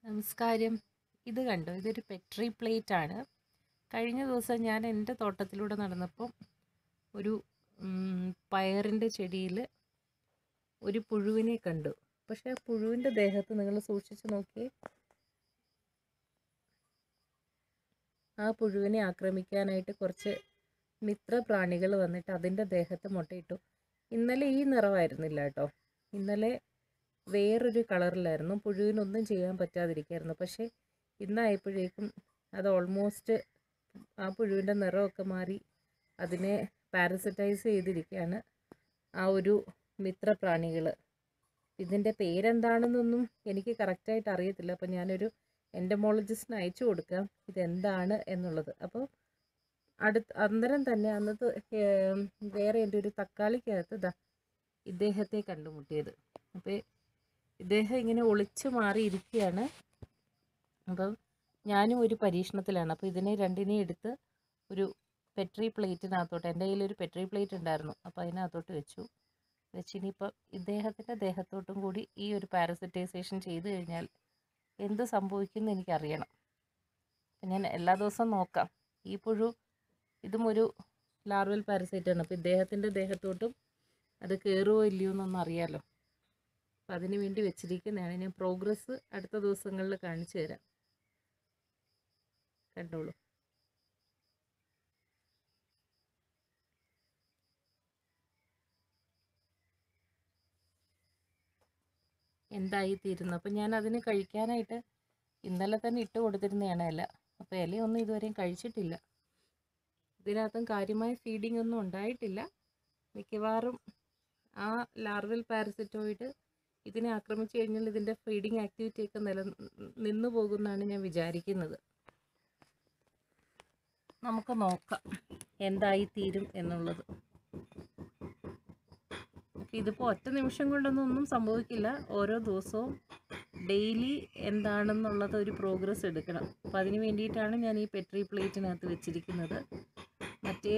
നമസ്കാരം ഇത് കണ്ടോ ഇതൊരു പെട്രി പ്ലേറ്റ് ആണ് കഴിഞ്ഞ ദിവസം ഞാൻ എൻ്റെ തോട്ടത്തിലൂടെ നടന്നപ്പോൾ ഒരു ഉം, പയറിൻ്റെ ചെടിയിൽ ഒരു പുഴുവിനെ കണ്ടു പക്ഷെ ആ പുഴുവിൻ്റെ ദേഹത്ത് നിങ്ങൾ സൂക്ഷിച്ച് നോക്കിയേ ആ പുഴുവിനെ ആക്രമിക്കാനായിട്ട് കുറച്ച് മിത്രപ്രാണികൾ വന്നിട്ട് അതിൻ്റെ ദേഹത്ത് മുട്ടയിട്ടു ഇന്നലെ ഈ നിറമായിരുന്നില്ല കേട്ടോ ഇന്നലെ വേറൊരു കളറിലായിരുന്നു പുഴുവിനൊന്നും ചെയ്യാൻ പറ്റാതിരിക്കായിരുന്നു പക്ഷേ ഇന്നായപ്പോഴേക്കും അത് ഓൾമോസ്റ്റ് ആ പുഴുവിൻ്റെ നിറമൊക്കെ മാറി അതിനെ പാരസറ്റൈസ് ചെയ്തിരിക്കുകയാണ് ആ ഒരു മിത്രപ്രാണികൾ ഇതിൻ്റെ പേരെന്താണെന്നൊന്നും എനിക്ക് കറക്റ്റായിട്ട് അറിയത്തില്ല അപ്പോൾ ഞാനൊരു എൻഡമോളജിസ്റ്റിന് അയച്ചു കൊടുക്കാം ഇതെന്താണ് എന്നുള്ളത് അപ്പോൾ അടുത്ത് അന്നേരം തന്നെ അന്നത്തെ ഏം, വേറെ എൻ്റെ ഒരു തക്കാളിക്കകത്ത് ഇതാ ഇദ്ദേഹത്തെ കണ്ടുമുട്ടിയത് അപ്പോൾ ഇദ്ദേഹം ഇങ്ങനെ ഒളിച്ചു മാറിയിരിക്കുകയാണ് അപ്പം ഞാനും ഒരു പരീക്ഷണത്തിലാണ് അപ്പോൾ ഇതിനെ രണ്ടിനെ എടുത്ത് ഒരു പെട്രി പ്ലേറ്റിനകത്തോട്ട് എൻ്റെ കയ്യിൽ ഒരു പെട്രി പ്ലേറ്റ് ഉണ്ടായിരുന്നു അപ്പോൾ അതിനകത്തോട്ട് വെച്ചു വെച്ചിനിപ്പോൾ ഇദ്ദേഹത്തിൻ്റെ ദേഹത്തോട്ടും കൂടി ഈ ഒരു പാരസറ്റൈസേഷൻ ചെയ്തു കഴിഞ്ഞാൽ എന്ത് സംഭവിക്കുമെന്ന് എനിക്കറിയണം അപ്പം ഞാൻ എല്ലാ ദിവസവും നോക്കാം ഈ പുഴു ഇതും ഒരു ലാർവൽ പാരസൈറ്റാണ് അപ്പോൾ ഇദ്ദേഹത്തിൻ്റെ ദേഹത്തോട്ടും അത് കയറുമോ ഇല്ലയോ എന്നൊന്നും അറിയാമല്ലോ അപ്പം അതിന് വേണ്ടി വെച്ചിരിക്കുന്നതാണ് ഞാൻ പ്രോഗ്രസ് അടുത്ത ദിവസങ്ങളിൽ കാണിച്ചു തരാം കണ്ടോളൂ എന്തായി തീരുന്നു അപ്പം ഞാൻ അതിന് കഴിക്കാനായിട്ട് ഇന്നലെ തന്നെ ഇട്ട് കൊടുത്തിരുന്നതാണ് ഇല അപ്പോൾ ഇലയൊന്നും ഇതുവരെയും കഴിച്ചിട്ടില്ല ഇതിനകത്തും കാര്യമായ ഫീഡിംഗ് ഒന്നും ഉണ്ടായിട്ടില്ല മിക്കവാറും ആ ലാർവൽ പാരസിറ്റോയിഡ് ഇതിനെ ആക്രമിച്ചു കഴിഞ്ഞാൽ ഇതിൻ്റെ ഫീഡിങ് ആക്ടിവിറ്റി ഒക്കെ നില നിന്നു പോകുമെന്നാണ് ഞാൻ വിചാരിക്കുന്നത് നമുക്ക് നോക്കാം എന്തായി തീരും എന്നുള്ളത് അപ്പം ഇതിപ്പോൾ ഒറ്റ നിമിഷം കൊണ്ടൊന്നും ഒന്നും സംഭവിക്കില്ല ഓരോ ദിവസവും ഡെയിലി എന്താണെന്നുള്ളത് ഒരു പ്രോഗ്രസ് എടുക്കണം അപ്പം അതിന് വേണ്ടിയിട്ടാണ് ഞാൻ ഈ പെട്രി പ്ലേറ്റിനകത്ത് വെച്ചിരിക്കുന്നത് മറ്റേ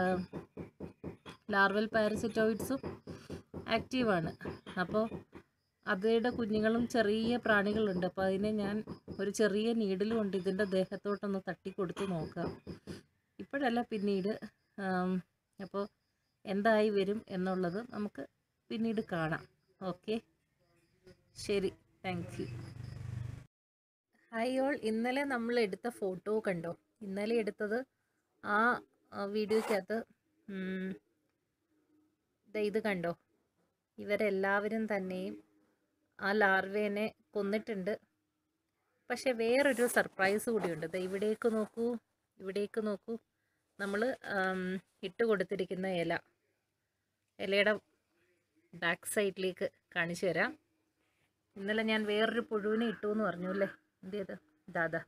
ലാർവൽ പാരസിറ്റോയിഡ്സും ആക്റ്റീവാണ് അപ്പോൾ അവയുടെ കുഞ്ഞുങ്ങളും ചെറിയ പ്രാണികളുണ്ട് അപ്പോൾ അതിനെ ഞാൻ ഒരു ചെറിയ നീഡിൽ കൊണ്ട് ഇതിൻ്റെ ദേഹത്തോട്ടൊന്ന് തട്ടിക്കൊടുത്ത് നോക്കാം ഇപ്പോഴല്ല പിന്നീട് അപ്പോൾ എന്തായി വരും എന്നുള്ളത് നമുക്ക് പിന്നീട് കാണാം ഓക്കെ ശരി താങ്ക് യു ഹായ് ഓൾ ഇന്നലെ നമ്മൾ എടുത്ത ഫോട്ടോ കണ്ടോ ഇന്നലെ എടുത്തത് ആ ആ വീഡിയോയ്ക്കകത്ത് ഉം, ദേ ഇത് കണ്ടോ ഇവരെല്ലാവരും തന്നെയും ആ ലാർവേനെ കൊന്നിട്ടുണ്ട് പക്ഷെ വേറൊരു സർപ്രൈസ് കൂടിയുണ്ട് ദേ ഇവിടേക്ക് നോക്കൂ ഇവിടേക്ക് നോക്കൂ നമ്മൾ ഇട്ട് കൊടുത്തിരിക്കുന്ന ഇല ഇലയുടെ ബാക്ക് സൈഡിലേക്ക് കാണിച്ചു തരാം ഇന്നലെ ഞാൻ വേറൊരു പുഴുവിനെ ഇട്ടു എന്ന് പറഞ്ഞു അല്ലേ എന്തേത് ദാദാ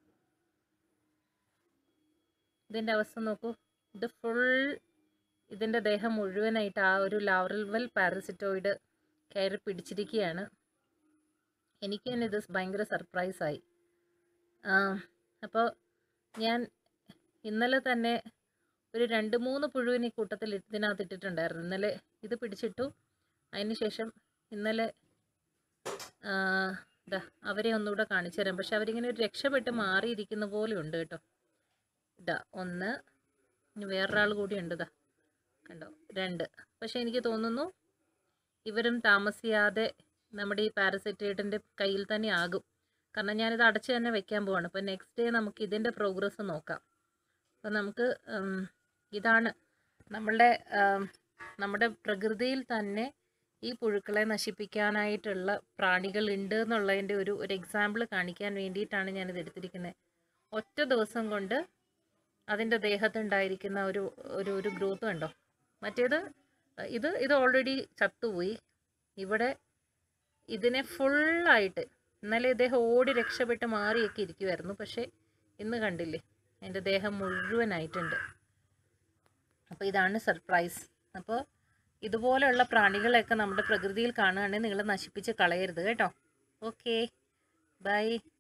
ഇതിൻ്റെ അവസ്ഥ നോക്കൂ ഇത് ഫുൾ ഇതിൻ്റെ ദേഹം മുഴുവനായിട്ട് ആ ഒരു ലാവറൽ പാരസിറ്റോയിഡ് കയറി പിടിച്ചിരിക്കുകയാണ് എനിക്ക് തന്നെ ഇത് ഭയങ്കര സർപ്രൈസായി അപ്പോൾ ഞാൻ ഇന്നലെ തന്നെ ഒരു രണ്ട് മൂന്ന് പുഴുവിനെ ഈ കൂട്ടത്തിൽ ഇതിനകത്ത് ഇട്ടിട്ടുണ്ടായിരുന്നു ഇന്നലെ ഇത് പിടിച്ചിട്ടു അതിന് ശേഷം ഇന്നലെ ആ, ദാ അവരെ ഒന്നുകൂടെ കാണിച്ചു തരാം പക്ഷെ അവരിങ്ങനെ ഒരു രക്ഷപ്പെട്ട് മാറിയിരിക്കുന്ന പോലെ ഉണ്ട് കേട്ടോ ഇതാ ഒന്ന് ഇനി വേറൊരാൾ കൂടി ഉണ്ട് ഇതാ കണ്ടോ രണ്ട് പക്ഷെ എനിക്ക് തോന്നുന്നു ഇവരും താമസിയാതെ നമ്മുടെ ഈ പാരസൈറ്റൈഡിൻ്റെ കയ്യിൽ തന്നെ ആകും കാരണം ഞാനിത് അടച്ച് തന്നെ വെക്കാൻ പോവാണ് അപ്പോൾ നെക്സ്റ്റ് ഡേ നമുക്ക് ഇതിൻ്റെ പ്രോഗ്രസ് നോക്കാം അപ്പോൾ നമുക്ക് ഉം, ഇതാണ് നമ്മളുടെ ഉം, നമ്മുടെ പ്രകൃതിയിൽ തന്നെ ഈ പുഴുക്കളെ നശിപ്പിക്കാനായിട്ടുള്ള പ്രാണികൾ ഉണ്ട് എന്നുള്ളതിൻ്റെ ഒരു ഒരു എക്സാമ്പിൾ കാണിക്കാൻ വേണ്ടിയിട്ടാണ് ഞാനിത് എടുത്തിരിക്കുന്നത് ഒറ്റ ദിവസം കൊണ്ട് അതിൻ്റെ ദേഹത്തുണ്ടായിരിക്കുന്ന ഒരു ഒരു ഒരു ഗ്രോത്ത് കണ്ടോ മറ്റേത് ഇത് ഇത് ഓൾറെഡി ചത്തുപോയി ഇവിടെ ഇതിനെ ഫുള്ളായിട്ട് ഇന്നലെ ഇദ്ദേഹം ഓടി രക്ഷപ്പെട്ട് മാറിയൊക്കെ ഇരിക്കുമായിരുന്നു പക്ഷേ ഇന്ന് കണ്ടില്ലേ എൻ്റെ ദേഹം മുഴുവനായിട്ടുണ്ട് അപ്പോൾ ഇതാണ് സർപ്രൈസ് അപ്പോൾ ഇതുപോലെയുള്ള പ്രാണികളെയൊക്കെ നമ്മുടെ പ്രകൃതിയിൽ കാണുകയാണെങ്കിൽ നിങ്ങൾ നശിപ്പിച്ച് കളയരുത് കേട്ടോ ഓക്കെ ബൈ